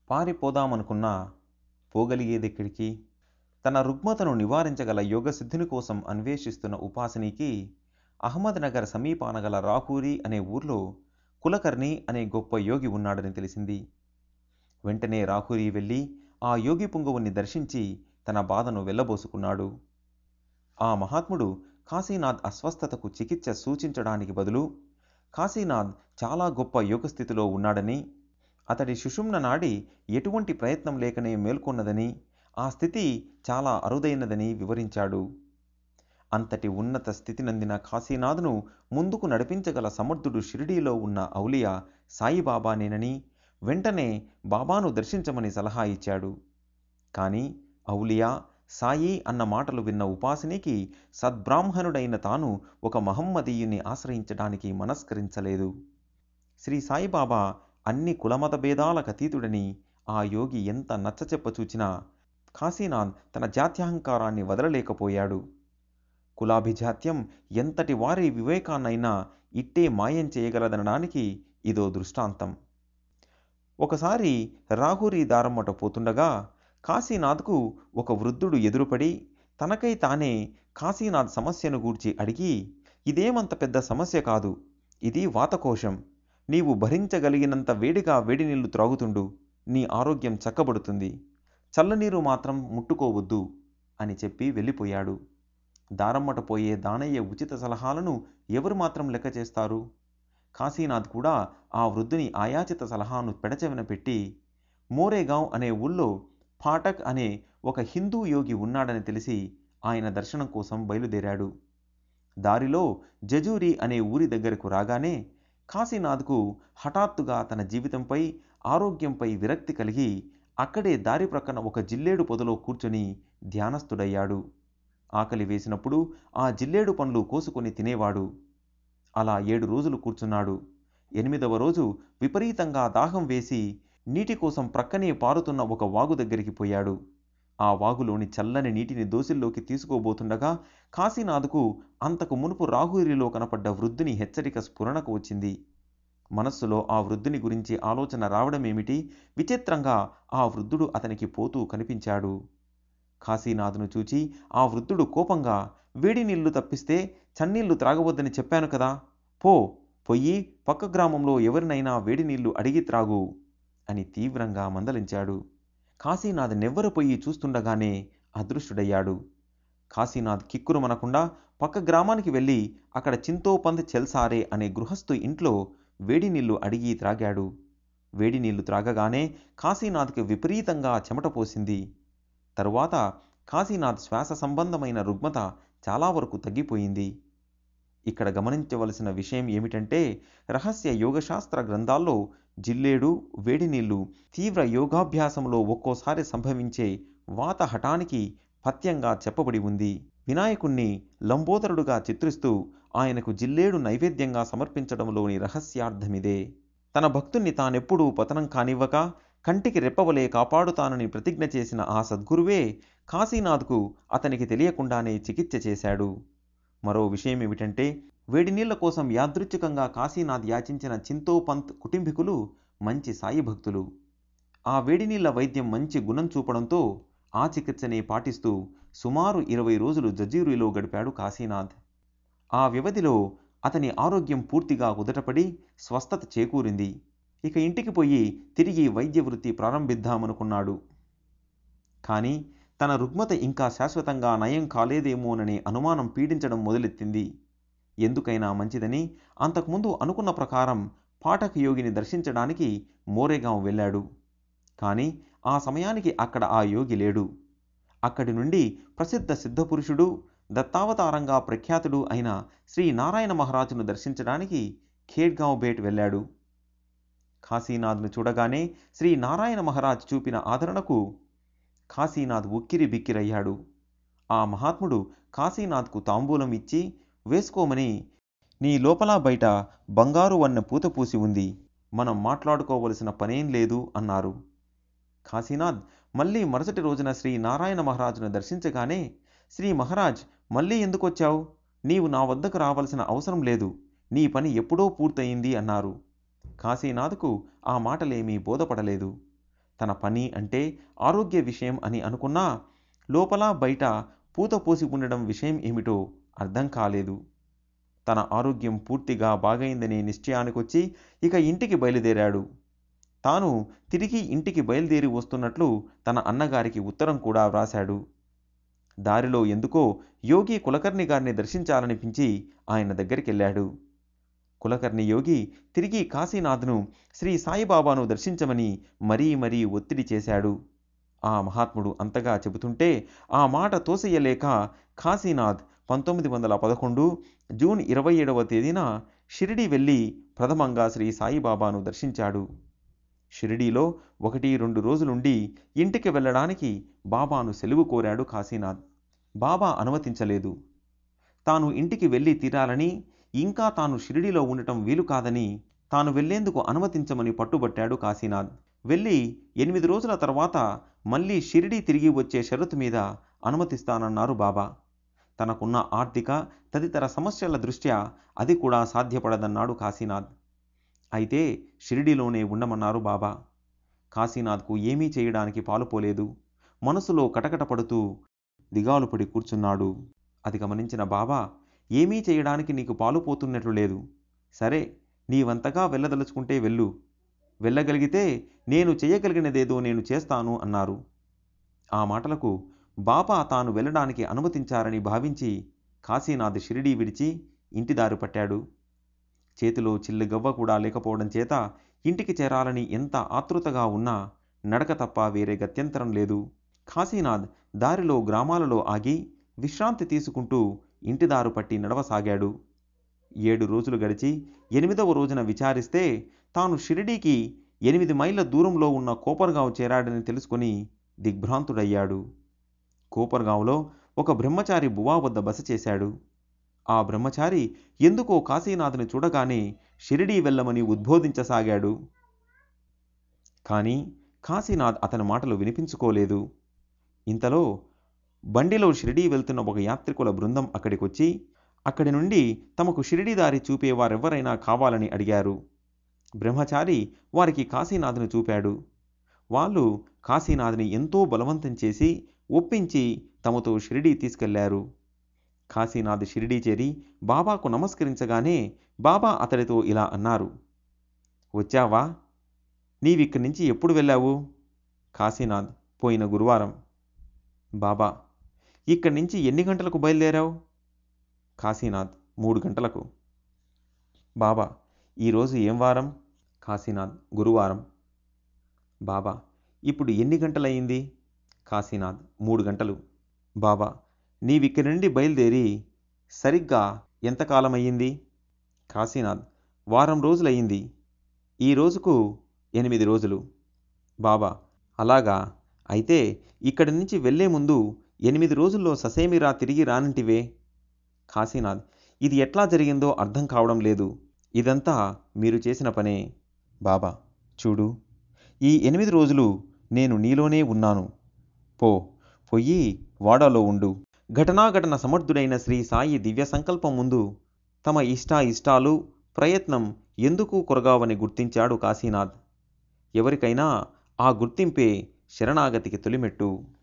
పారిపోదామనుకున్నా పోగలిగేదెక్కడికి తన రుగ్మతను నివారించగల యోగసిద్ధిని కోసం అన్వేషిస్తున్న ఉపాసనికి అహ్మద్నగర్ సమీపాన గల రాహూరి అనే ఊర్లో కులకర్ణి అనే గొప్ప యోగి ఉన్నాడని తెలిసింది వెంటనే రాహూరి వెళ్ళి ఆ యోగి పుంగవుని దర్శించి తన బాధను వెళ్ళబోసుకున్నాడు ఆ మహాత్ముడు కాశీనాథ్ అస్వస్థతకు చికిత్స సూచించడానికి బదులు కాశీనాథ్ చాలా గొప్ప యోగస్థితిలో ఉన్నాడని అతడి సుషుమ్న నాడి ఎటువంటి ప్రయత్నం లేకనే మేల్కొన్నదని ఆ స్థితి చాలా అరుదైనదని వివరించాడు అంతటి ఉన్నత స్థితినందిన కాశీనాథ్ను ముందుకు నడిపించగల సమర్థుడు షిరిడీలో ఉన్న ఔలియా సాయిబాబానేనని వెంటనే బాబాను దర్శించమని సలహా ఇచ్చాడు కానీ ఔలియా సాయి అన్న మాటలు విన్న ఉపాసనికి సద్బ్రాహ్మణుడైన తాను ఒక మహమ్మదీయుని ఆశ్రయించడానికి మనస్కరించలేదు శ్రీ సాయిబాబా అన్ని కులమత భేదాలకు అతీతుడని ఆ యోగి ఎంత నచ్చచెప్ప చూచినా కాశీనాథ్ తన జాత్యహంకారాన్ని వదలలేకపోయాడు కులాభిజాత్యం ఎంతటి వారి వివేకాన్నైనా ఇట్టే మాయం చేయగలదనడానికి ఇదో దృష్టాంతం ఒకసారి రాహురి దారమ్మట పోతుండగా కాశీనాథ్కు ఒక వృద్ధుడు ఎదురుపడి తనకై తానే కాశీనాథ్ సమస్యను గూర్చి అడిగి ఇదేమంత పెద్ద సమస్య కాదు ఇది వాతకోశం నీవు భరించగలిగినంత వేడిగా వేడి నీళ్లు త్రాగుతుండు నీ ఆరోగ్యం చక్కబడుతుంది చల్లనీరు మాత్రం ముట్టుకోవద్దు అని చెప్పి వెళ్ళిపోయాడు దారమ్మట పోయే దానయ్య ఉచిత సలహాలను ఎవరు మాత్రం లెక్క చేస్తారు కాశీనాథ్ కూడా ఆ వృద్ధుని ఆయాచిత సలహాను పెడచెవిన పెట్టి మోరేగాం అనే ఊళ్ళో ఫాటక్ అనే ఒక హిందూ యోగి ఉన్నాడని తెలిసి ఆయన దర్శనం కోసం బయలుదేరాడు దారిలో జజూరి అనే ఊరి దగ్గరకు రాగానే కాశీనాథ్కు హఠాత్తుగా తన జీవితంపై ఆరోగ్యంపై విరక్తి కలిగి అక్కడే దారి ప్రక్కన ఒక జిల్లేడు పొదలో కూర్చొని ధ్యానస్థుడయ్యాడు ఆకలి వేసినప్పుడు ఆ జిల్లేడు పండ్లు కోసుకొని తినేవాడు అలా ఏడు రోజులు కూర్చున్నాడు ఎనిమిదవ రోజు విపరీతంగా దాహం వేసి నీటి కోసం ప్రక్కనే పారుతున్న ఒక వాగు దగ్గరికి పోయాడు ఆ వాగులోని చల్లని నీటిని దోసిల్లోకి తీసుకోబోతుండగా కాశీనాథ్కు అంతకు మునుపు రాహురిలో కనపడ్డ వృద్ధుని హెచ్చరిక స్ఫురణకు వచ్చింది మనస్సులో ఆ వృద్ధుని గురించి ఆలోచన రావడమేమిటి విచిత్రంగా ఆ వృద్ధుడు అతనికి పోతూ కనిపించాడు కాశీనాథ్ను చూచి ఆ వృద్ధుడు కోపంగా వేడి నీళ్లు తప్పిస్తే చన్నీళ్లు త్రాగవద్దని చెప్పాను కదా పో పొయ్యి పక్క గ్రామంలో ఎవరినైనా వేడి నీళ్లు అడిగి త్రాగు అని తీవ్రంగా మందలించాడు కాశీనాథ్ నెవ్వరు పొయ్యి చూస్తుండగానే అదృష్టుడయ్యాడు కాశీనాథ్ కిక్కురుమనకుండా పక్క గ్రామానికి వెళ్ళి అక్కడ చింతోపంద్ చెల్సారే అనే గృహస్థు ఇంట్లో వేడి నీళ్లు అడిగి త్రాగాడు వేడి నీళ్లు త్రాగగానే కాశీనాథ్కి విపరీతంగా చెమట పోసింది తరువాత కాశీనాథ్ శ్వాస సంబంధమైన రుగ్మత చాలా వరకు తగ్గిపోయింది ఇక్కడ గమనించవలసిన విషయం ఏమిటంటే రహస్య యోగశాస్త్ర గ్రంథాల్లో జిల్లేడు వేడి నీళ్లు తీవ్ర యోగాభ్యాసంలో ఒక్కోసారి సంభవించే వాత హఠానికి పథ్యంగా చెప్పబడి ఉంది వినాయకుణ్ణి లంబోదరుడుగా చిత్రిస్తూ ఆయనకు జిల్లేడు నైవేద్యంగా సమర్పించడంలోని రహస్యార్థమిదే తన భక్తుణ్ణి తానెప్పుడూ పతనం కానివ్వక కంటికి రెప్పవలే కాపాడుతానని ప్రతిజ్ఞ చేసిన ఆ సద్గురువే కాశీనాథ్కు అతనికి తెలియకుండానే చికిత్స చేశాడు మరో విషయం ఏమిటంటే వేడి నీళ్ల కోసం యాదృచ్ఛికంగా కాశీనాథ్ యాచించిన చింతోపంత్ కుటుంబీకులు మంచి సాయి భక్తులు ఆ వేడి నీళ్ల వైద్యం మంచి గుణం చూపడంతో ఆ చికిత్సనే పాటిస్తూ సుమారు ఇరవై రోజులు జజీరులో గడిపాడు కాశీనాథ్ ఆ వ్యవధిలో అతని ఆరోగ్యం పూర్తిగా కుదటపడి స్వస్థత చేకూరింది ఇక ఇంటికి పోయి తిరిగి వైద్య వృత్తి ప్రారంభిద్దామనుకున్నాడు కానీ తన రుగ్మత ఇంకా శాశ్వతంగా నయం కాలేదేమోననే అనుమానం పీడించడం మొదలెత్తింది ఎందుకైనా మంచిదని అంతకుముందు అనుకున్న ప్రకారం పాఠక్ యోగిని దర్శించడానికి మోరేగాం వెళ్ళాడు కానీ ఆ సమయానికి అక్కడ ఆ యోగి లేడు అక్కడి నుండి ప్రసిద్ధ సిద్ధపురుషుడు దత్తావతారంగా ప్రఖ్యాతుడు అయిన శ్రీ నారాయణ మహారాజును దర్శించడానికి ఖేడ్గాంవ్ బేట్ వెళ్ళాడు కాశీనాథ్ను చూడగానే శ్రీ నారాయణ మహారాజ్ చూపిన ఆదరణకు కాశీనాథ్ ఉక్కిరి బిక్కిరయ్యాడు ఆ మహాత్ముడు కాశీనాథ్కు తాంబూలం ఇచ్చి వేసుకోమని నీ లోపల బయట బంగారు వన్న పూత పూసి ఉంది మనం మాట్లాడుకోవలసిన పనేం లేదు అన్నారు కాశీనాథ్ మళ్ళీ మరుసటి రోజున శ్రీ నారాయణ మహారాజును దర్శించగానే శ్రీ మహారాజ్ మళ్ళీ ఎందుకొచ్చావు నీవు నా వద్దకు రావలసిన అవసరం లేదు నీ పని ఎప్పుడో పూర్తయింది అన్నారు కాశీనాథ్కు ఆ మాటలేమీ బోధపడలేదు తన పని అంటే ఆరోగ్య విషయం అని అనుకున్నా లోపల బయట పూత పోసి ఉండడం విషయం ఏమిటో అర్థం కాలేదు తన ఆరోగ్యం పూర్తిగా బాగైందనే నిశ్చయానికొచ్చి ఇక ఇంటికి బయలుదేరాడు తాను తిరిగి ఇంటికి బయలుదేరి వస్తున్నట్లు తన అన్నగారికి ఉత్తరం కూడా వ్రాశాడు దారిలో ఎందుకో యోగి కులకర్ణి గారిని దర్శించాలనిపించి ఆయన దగ్గరికెళ్ళాడు కులకర్ణి యోగి తిరిగి కాశీనాథ్ను శ్రీ సాయిబాబాను దర్శించమని మరీ మరీ ఒత్తిడి చేశాడు ఆ మహాత్ముడు అంతగా చెబుతుంటే ఆ మాట తోసెయ్యలేక కాశీనాథ్ పంతొమ్మిది వందల పదకొండు జూన్ ఇరవై ఏడవ తేదీన షిరిడి వెళ్ళి ప్రథమంగా శ్రీ సాయిబాబాను దర్శించాడు షిరిడీలో ఒకటి రెండు రోజులుండి ఇంటికి వెళ్ళడానికి బాబాను సెలవు కోరాడు కాశీనాథ్ బాబా అనుమతించలేదు తాను ఇంటికి వెళ్ళి తీరాలని ఇంకా తాను షిరిడీలో ఉండటం వీలు కాదని తాను వెళ్లేందుకు అనుమతించమని పట్టుబట్టాడు కాశీనాథ్ వెళ్ళి ఎనిమిది రోజుల తర్వాత మళ్ళీ షిరిడీ తిరిగి వచ్చే షరతు మీద అనుమతిస్తానన్నారు బాబా తనకున్న ఆర్థిక తదితర సమస్యల దృష్ట్యా అది కూడా సాధ్యపడదన్నాడు కాశీనాథ్ అయితే షిరిడీలోనే ఉండమన్నారు బాబా కాశీనాథ్కు ఏమీ చేయడానికి పాలుపోలేదు మనసులో కటకట పడుతూ దిగాలు పడి కూర్చున్నాడు అది గమనించిన బాబా ఏమీ చేయడానికి నీకు పాలుపోతున్నట్లు లేదు సరే నీవంతగా వెళ్ళదలుచుకుంటే వెళ్ళు వెళ్ళగలిగితే నేను చేయగలిగినదేదో నేను చేస్తాను అన్నారు ఆ మాటలకు బాబా తాను వెళ్ళడానికి అనుమతించారని భావించి కాశీనాథ్ షిరిడీ విడిచి ఇంటి దారి పట్టాడు చేతిలో చిల్లు గవ్వ కూడా లేకపోవడం చేత ఇంటికి చేరాలని ఎంత ఆతృతగా ఉన్నా నడక తప్ప వేరే గత్యంతరం లేదు కాశీనాథ్ దారిలో గ్రామాలలో ఆగి విశ్రాంతి తీసుకుంటూ ఇంటి దారు పట్టి నడవసాగాడు ఏడు రోజులు గడిచి ఎనిమిదవ రోజున విచారిస్తే తాను షిరిడీకి ఎనిమిది మైళ్ళ దూరంలో ఉన్న కోపర్గావ్ చేరాడని తెలుసుకొని దిగ్భ్రాంతుడయ్యాడు కోపర్గావ్లో ఒక బ్రహ్మచారి బువా వద్ద బస చేశాడు ఆ బ్రహ్మచారి ఎందుకో కాశీనాథ్ని చూడగానే షిరిడీ వెళ్ళమని ఉద్బోధించసాగాడు కానీ కాశీనాథ్ అతని మాటలు వినిపించుకోలేదు ఇంతలో బండిలో షిరిడీ వెళ్తున్న ఒక యాత్రికుల బృందం అక్కడికొచ్చి అక్కడి నుండి తమకు షిరిడీ దారి చూపేవారెవ్వరైనా కావాలని అడిగారు బ్రహ్మచారి వారికి కాశీనాథ్ను చూపాడు వాళ్ళు కాశీనాథ్ని ఎంతో బలవంతం చేసి ఒప్పించి తమతో షిరిడీ తీసుకెళ్లారు కాశీనాథ్ షిరిడీ చేరి బాబాకు నమస్కరించగానే బాబా అతడితో ఇలా అన్నారు వచ్చావా నీవిక్కడి నుంచి ఎప్పుడు వెళ్ళావు కాశీనాథ్ పోయిన గురువారం బాబా ఇక్కడి నుంచి ఎన్ని గంటలకు బయలుదేరావు కాశీనాథ్ మూడు గంటలకు బాబా ఈరోజు ఏం వారం కాశీనాథ్ గురువారం బాబా ఇప్పుడు ఎన్ని గంటలయ్యింది కాశీనాథ్ మూడు గంటలు బాబా నీవిక్కడి నుండి బయలుదేరి సరిగ్గా ఎంతకాలం అయ్యింది కాశీనాథ్ వారం రోజులయ్యింది ఈ రోజుకు ఎనిమిది రోజులు బాబా అలాగా అయితే ఇక్కడి నుంచి వెళ్లే ముందు ఎనిమిది రోజుల్లో ససేమిరా తిరిగి రానంటివే కాశీనాథ్ ఇది ఎట్లా జరిగిందో అర్థం కావడం లేదు ఇదంతా మీరు చేసిన పనే బాబా చూడు ఈ ఎనిమిది రోజులు నేను నీలోనే ఉన్నాను పో పొయ్యి వాడాలో ఉండు ఘటనాఘటన సమర్థుడైన శ్రీ సాయి దివ్య సంకల్పం ముందు తమ ఇష్టాయిష్టాలు ప్రయత్నం ఎందుకు కొరగావని గుర్తించాడు కాశీనాథ్ ఎవరికైనా ఆ గుర్తింపే శరణాగతికి తొలిమెట్టు